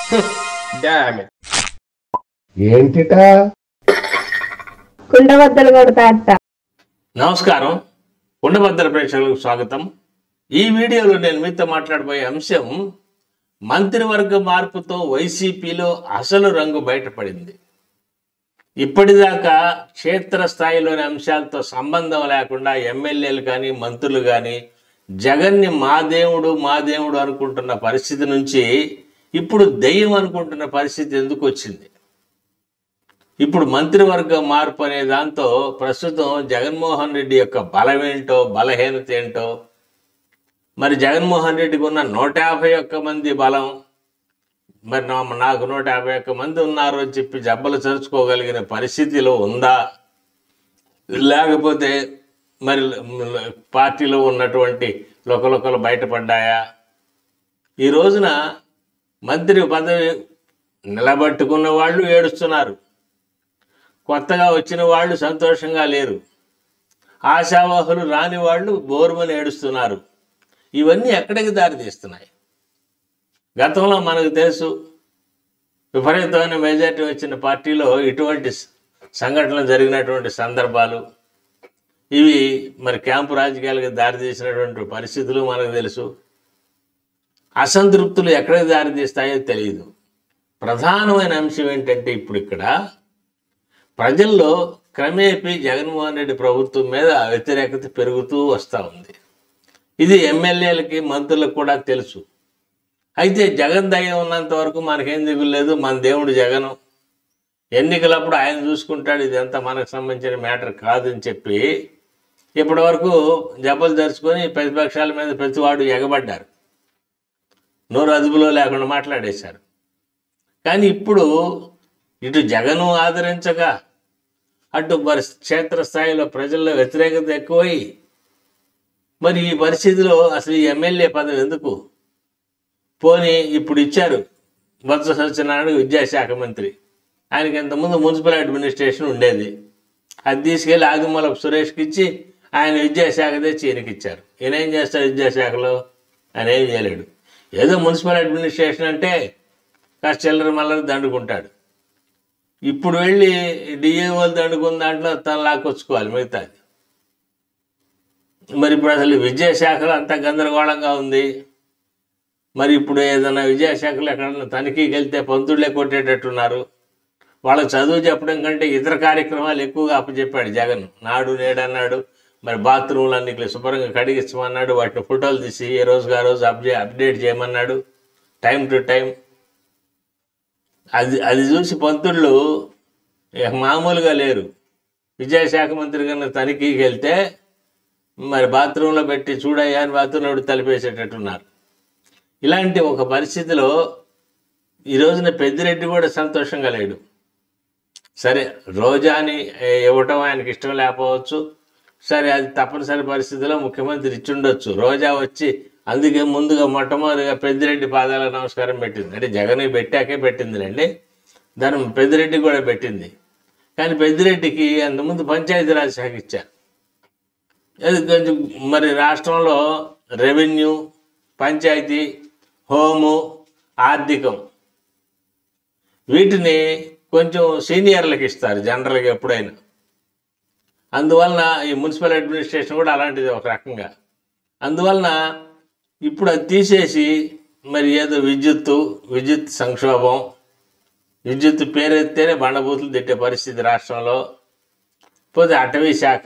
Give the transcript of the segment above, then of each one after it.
Damn it. ఏంటిటా కుండబద్దలు కొడతా అత్త నమస్కారం ఉండభద్ర ప్రేక్షకులకు స్వాగతం ఈ వీడియోలో నేను మీతో మాట్లాడబోయే అంశం మంత్రివర్గ మార్పుతో వైసీపీలో అసలు రంగు బయటపడింది ఇప్పటిదాకా క్షేత్రస్థాయిలోని అంశాలతో సంబంధం లేకుండా ఎమ్మెల్యేలు కానీ మంత్రులు కానీ జగన్ని మా దేవుడు మా దేవుడు అనుకుంటున్న పరిస్థితి నుంచి ఇప్పుడు దెయ్యం అనుకుంటున్న పరిస్థితి ఎందుకు వచ్చింది ఇప్పుడు మంత్రివర్గ మార్పు అనే దాంతో ప్రస్తుతం జగన్మోహన్ రెడ్డి యొక్క బలం ఏంటో బలహీనత ఏంటో మరి జగన్మోహన్ రెడ్డికి ఉన్న నూట యాభై ఒక్క మంది బలం మరి నా- నాకు నూట యాభై ఒక్క మంది ఉన్నారు అని చెప్పి జబ్బలు చరుచుకోగలిగిన పరిస్థితిలో ఉందా లేకపోతే మరి ల- పార్టీలో ఉన్నటువంటి లోకలోకలు బయటపడ్డాయా ఈ రోజున మంత్రి పదవి నిలబట్టుకున్న వాళ్ళు ఏడుస్తున్నారు కొత్తగా వచ్చిన వాళ్ళు సంతోషంగా లేరు ఆశావాహులు రాని వాళ్ళు బోరుమని ఏడుస్తున్నారు ఇవన్నీ ఎక్కడికి దారి తీస్తున్నాయి గతంలో మనకు తెలుసు విపరీతమైన మెజార్టీ వచ్చిన పార్టీలో ఇటువంటి స- సంఘటనలు జరిగినటువంటి సందర్భాలు ఇవి మరి క్యాంపు రాజకీయాలకు దారితీసినటువంటి పరిస్థితులు మనకు తెలుసు అసంతృప్తులు ఎక్కడికి దారితీస్తాయో తెలియదు ప్రధానమైన అంశం ఏంటంటే ఇప్పుడు ఇక్కడ ప్రజల్లో క్రమేపీ జగన్మోహన్ రెడ్డి ప్రభుత్వం మీద వ్యతిరేకత పెరుగుతూ వస్తూ ఉంది ఇది ఎమ్మెల్యేలకి మంత్రులకు కూడా తెలుసు అయితే జగన్ దయ ఉన్నంత వరకు మనకేం దిగులేదు మన దేవుడు జగను ఎన్నికలప్పుడు ఆయన చూసుకుంటాడు ఇదంతా మనకు సంబంధించిన మ్యాటర్ కాదని చెప్పి ఇప్పటి వరకు జబ్బలు తెరుచుకొని ప్రతిపక్షాల మీద ప్రతివాడు ఎగబడ్డారు నోరు అదుపులో లేకుండా మాట్లాడేశారు కానీ ఇప్పుడు ఇటు జగను ఆదరించగా అటు మరి క్షేత్రస్థాయిలో ప్రజల్లో వ్యతిరేకత ఎక్కువై మరి ఈ పరిస్థితిలో అసలు ఈ ఎమ్మెల్యే పదవి ఎందుకు పోనీ ఇప్పుడు ఇచ్చారు బొత్స సత్యనారాయణ విద్యాశాఖ మంత్రి ఆయనకి ఇంతకుముందు మున్సిపల్ అడ్మినిస్ట్రేషన్ ఉండేది అది తీసుకెళ్ళి ఆదిమూలపు సురేష్కి ఇచ్చి ఆయన విద్యాశాఖ తెచ్చి ఈయనకి ఇచ్చారు ఈయన ఏం చేస్తాడు విద్యాశాఖలో ఆయన ఏం చేయలేడు ఏదో మున్సిపల్ అడ్మినిస్ట్రేషన్ అంటే కాస్త చిల్లర మల్లర దండుకుంటాడు ఇప్పుడు వెళ్ళి డిఏ వాళ్ళు దండుకున్న దాంట్లో తను లాక్కొచ్చుకోవాలి మిగతాది మరి ఇప్పుడు అసలు విద్యాశాఖలో అంత గందరగోళంగా ఉంది మరి ఇప్పుడు ఏదైనా విద్యాశాఖలో ఎక్కడన్నా తనిఖీకి వెళ్తే పంతుళ్ళే కొట్టేటట్టున్నారు వాళ్ళకి చదువు చెప్పడం కంటే ఇతర కార్యక్రమాలు ఎక్కువగా అప్పచెప్పాడు జగన్ నాడు నేడు అన్నాడు మరి బాత్రూమ్లన్నీ ఇట్లా శుభ్రంగా కడిగించమన్నాడు వాటిని ఫోటోలు తీసి ఏ రోజుగా ఆ రోజు అప్డే అప్డేట్ చేయమన్నాడు టైం టు టైం అది అది చూసి పంతుళ్ళు ఇక మామూలుగా లేరు విద్యాశాఖ మంత్రి కన్నా తనిఖీకి వెళ్తే మరి బాత్రూంలో పెట్టి చూడయ్యా అని బాత్రూంలో తలిపేసేటట్టున్నారు ఇలాంటి ఒక పరిస్థితిలో ఈ రోజున పెద్దిరెడ్డి కూడా సంతోషంగా లేడు సరే రోజాని ఏ, ఇవ్వటం ఆయనకి ఇష్టం లేకపోవచ్చు సరే అది తప్పనిసరి పరిస్థితిలో ముఖ్యమంత్రి ఇచ్చుండొచ్చు రోజా వచ్చి అందుకే ముందుగా మొట్టమొదటిగా పెద్దిరెడ్డి పాదాలకు నమస్కారం పెట్టింది అంటే జగన్ పెట్టాకే పెట్టిందిలేండి దాని పెద్దిరెడ్డి కూడా పెట్టింది కానీ పెద్దిరెడ్డికి అంతకుముందు పంచాయతీరాజ్ శాఖ ఇచ్చారు అది కొంచెం మరి రాష్ట్రంలో రెవెన్యూ పంచాయతీ హోము ఆర్థికం వీటిని కొంచెం సీనియర్లకు ఇస్తారు జనరల్గా ఎప్పుడైనా అందువలన ఈ మున్సిపల్ అడ్మినిస్ట్రేషన్ కూడా అలాంటిది ఒక రకంగా అందువలన ఇప్పుడు అది తీసేసి మరి ఏదో విద్యుత్తు విద్యుత్ సంక్షోభం విద్యుత్ పేరెత్తేనే బండబూతులు తిట్టే పరిస్థితి రాష్ట్రంలో పోతే అటవీ శాఖ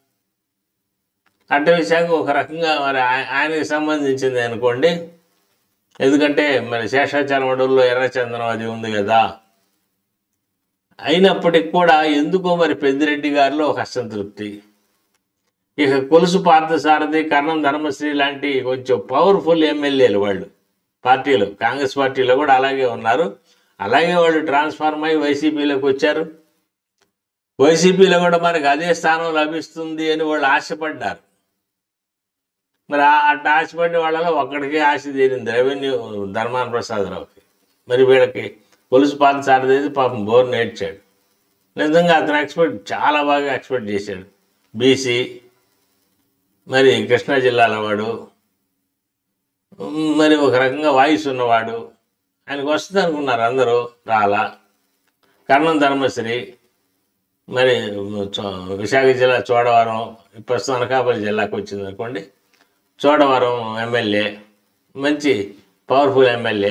అటవీ శాఖ ఒక రకంగా మరి ఆయ- ఆయనకి సంబంధించింది అనుకోండి ఎందుకంటే మరి శేషాచలం అడవుల్లో ఎర్రచందనం అది ఉంది కదా అయినప్పటికి కూడా ఎందుకో మరి పెద్దిరెడ్డి గారిలో ఒక అసంతృప్తి ఇక కొలుసు పార్థసారథి కర్ణం ధర్మశ్రీ లాంటి కొంచెం పవర్ఫుల్ ఎమ్మెల్యేలు వాళ్ళు పార్టీలో కాంగ్రెస్ పార్టీలో కూడా అలాగే ఉన్నారు అలాగే వాళ్ళు ట్రాన్స్ఫార్మ్ అయ్యి వైసీపీలోకి వచ్చారు వైసీపీలో కూడా మనకు అదే స్థానం లభిస్తుంది అని వాళ్ళు ఆశపడ్డారు మరి ఆ- అట్లా ఆశపడిన వాళ్ళలో ఒక్కడికే ఆశ తీరింది రెవెన్యూ ధర్మాన ప్రసాదరావుకి మరి వీళ్ళకి కొలుసు పాత సారదేది పాపం బోర్ నేర్చాడు నిజంగా అతను ఎక్స్పెక్ట్ చాలా బాగా ఎక్స్పెక్ట్ చేశాడు బీసీ మరి కృష్ణా జిల్లాల వాడు మరి ఒక రకంగా వాయిస్ ఉన్నవాడు ఆయనకు వస్తుంది అనుకున్నారు అందరూ రాలా కర్ణం ధర్మశ్రీ మరి చో- విశాఖ జిల్లా చోడవరం ప్రస్తుతం అనకాపల్లి జిల్లాకు వచ్చింది అనుకోండి చోడవరం ఎమ్మెల్యే మంచి పవర్ఫుల్ ఎమ్మెల్యే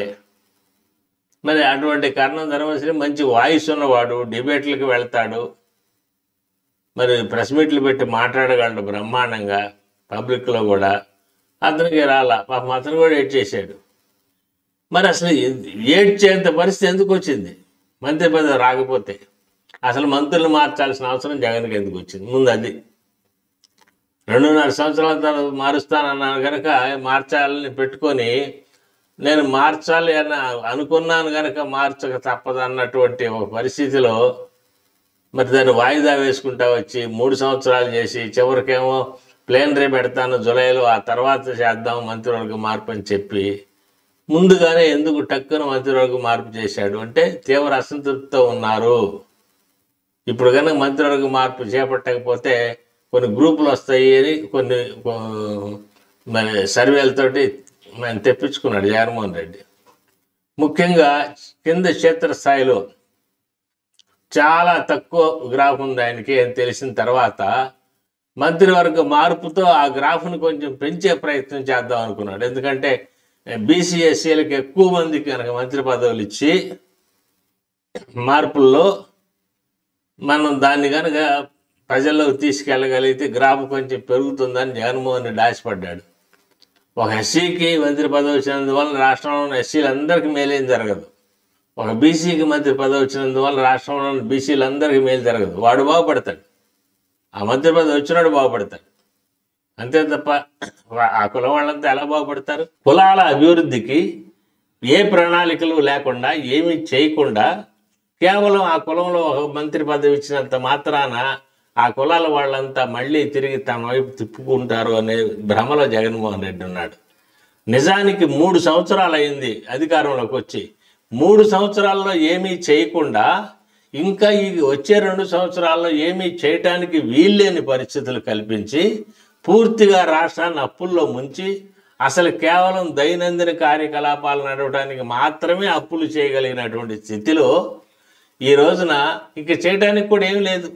మరి అటువంటి కర్ణం ధర్మశ్రీ మంచి వాయిస్ ఉన్నవాడు డిబేట్లకు వెళ్తాడు మరి ప్రెస్ మీట్లు పెట్టి మాట్లాడగలడు బ్రహ్మాండంగా పబ్లిక్లో కూడా అతనికి రాలా పాపం అతను కూడా ఏడ్ చేశాడు మరి అసలు ఏడ్చేంత పరిస్థితి ఎందుకు వచ్చింది మంత్రి పదవి రాకపోతే అసలు మంత్రులు మార్చాల్సిన అవసరం జగన్కి ఎందుకు వచ్చింది ముందు అది రెండున్నర సంవత్సరాల తర్వాత మారుస్తానన్నాను కనుక మార్చాలని పెట్టుకొని నేను మార్చాలి అని అనుకున్నాను కనుక మార్చక తప్పదు అన్నటువంటి ఒక పరిస్థితిలో మరి దాన్ని వాయిదా వేసుకుంటా వచ్చి మూడు సంవత్సరాలు చేసి చివరికేమో ప్లేనరీ పెడతాను జులైలో ఆ తర్వాత చేద్దాం మంత్రివర్గ మార్పు అని చెప్పి ముందుగానే ఎందుకు టక్కున మంత్రివర్గ మార్పు చేశాడు అంటే తీవ్ర అసంతృప్తితో ఉన్నారు ఇప్పుడు కనుక మంత్రివర్గ మార్పు చేపట్టకపోతే కొన్ని గ్రూపులు వస్తాయి అని కొన్ని కొ- మరి సర్వేలతోటి ఆయన తెప్పించుకున్నాడు జగన్మోహన్ రెడ్డి ముఖ్యంగా కింద క్షేత్రస్థాయిలో చాలా తక్కువ గ్రాఫ్ ఉంది ఆయనకి అని తెలిసిన తర్వాత మంత్రివర్గ మార్పుతో ఆ గ్రాఫ్ను కొంచెం పెంచే ప్రయత్నం చేద్దాం అనుకున్నాడు ఎందుకంటే బీసీ ఎస్సీలకు ఎక్కువ మందికి కనుక మంత్రి పదవులు ఇచ్చి మార్పుల్లో మనం దాన్ని కనుక ప్రజల్లోకి తీసుకెళ్ళగలిగితే గ్రాఫ్ కొంచెం పెరుగుతుందని జగన్మోహన్ రెడ్డి ఆశపడ్డాడు ఒక ఎస్సీకి మంత్రి పదవి వచ్చినందువల్ల రాష్ట్రంలో ఉన్న ఎస్సీలందరికీ మేలేం జరగదు ఒక బీసీకి మంత్రి పదవి వచ్చినందువల్ల రాష్ట్రంలో ఉన్న బీసీలందరికీ మేలు జరగదు వాడు బాగుపడతాడు ఆ మంత్రి పదవి వచ్చినాడు బాగుపడతాడు అంతే తప్ప వా- ఆ కులం వాళ్ళంతా ఎలా బాగుపడతారు కులాల అభివృద్ధికి ఏ ప్రణాళికలు లేకుండా ఏమీ చేయకుండా కేవలం ఆ కులంలో ఒక మంత్రి పదవి ఇచ్చినంత మాత్రాన ఆ కులాల వాళ్ళంతా మళ్ళీ తిరిగి తమ వైపు తిప్పుకుంటారు అనే భ్రమలో జగన్మోహన్ రెడ్డి ఉన్నాడు నిజానికి మూడు సంవత్సరాలు అయింది అధికారంలోకి వచ్చి మూడు సంవత్సరాల్లో ఏమీ చేయకుండా ఇంకా ఈ వచ్చే రెండు సంవత్సరాల్లో ఏమీ చేయటానికి వీల్లేని పరిస్థితులు కల్పించి పూర్తిగా రాష్ట్రాన్ని అప్పుల్లో ముంచి అసలు కేవలం దైనందిన కార్యకలాపాలు నడవడానికి మాత్రమే అప్పులు చేయగలిగినటువంటి స్థితిలో ఈ రోజున ఇంక చేయడానికి కూడా ఏం లేదు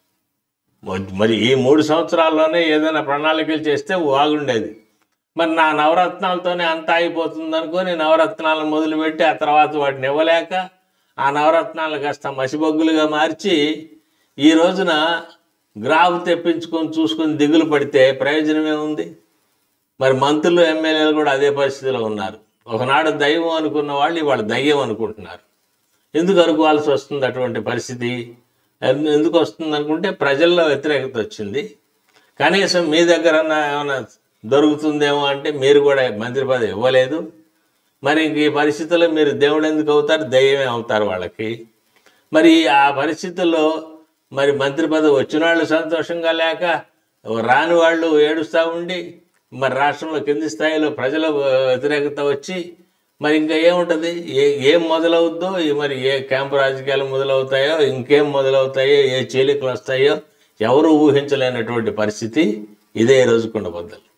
మరి- మరి ఈ మూడు సంవత్సరాల్లోనే ఏదైనా ప్రణాళికలు చేస్తే బాగుండేది మరి నా నవరత్నాలతోనే అంతా అయిపోతుంది అనుకొని నవరత్నాలను మొదలుపెట్టి ఆ తర్వాత వాటిని ఇవ్వలేక ఆ నవరత్నాలు కాస్త మసిబొగ్గులుగా మార్చి ఈ రోజున గ్రాఫ్ తెప్పించుకొని చూసుకొని దిగులు పడితే ప్రయోజనం ఏముంది మరి మంత్రులు ఎమ్మెల్యేలు కూడా అదే పరిస్థితిలో ఉన్నారు ఒకనాడు దైవం అనుకున్న వాళ్ళు ఇవాళ దయ్యం అనుకుంటున్నారు ఎందుకు అనుకోవాల్సి వస్తుంది అటువంటి పరిస్థితి ఎందు- ఎందుకు వస్తుంది అనుకుంటే ప్రజల్లో వ్యతిరేకత వచ్చింది కనీసం మీ దగ్గర ఏమైనా దొరుకుతుందేమో అంటే మీరు కూడా మంత్రి పదవి ఇవ్వలేదు మరి ఇంక ఈ పరిస్థితుల్లో మీరు దేవుడు ఎందుకు అవుతారు దయ్యమే అవుతారు వాళ్ళకి మరి ఆ పరిస్థితుల్లో మరి మంత్రి పదవి వచ్చిన వాళ్ళు సంతోషంగా లేక రాని వాళ్ళు ఏడుస్తూ ఉండి మరి రాష్ట్రంలో కింది స్థాయిలో ప్రజల వ్యతిరేకత వచ్చి మరి ఇంకా ఏముంటుంది ఏ ఏం మొదలవుద్దో ఈ మరి ఏ క్యాంపు రాజకీయాలు మొదలవుతాయో ఇంకేం మొదలవుతాయో ఏ చీలికలు వస్తాయో ఎవరు ఊహించలేనటువంటి పరిస్థితి ఇదే రోజుకుండబద్దలు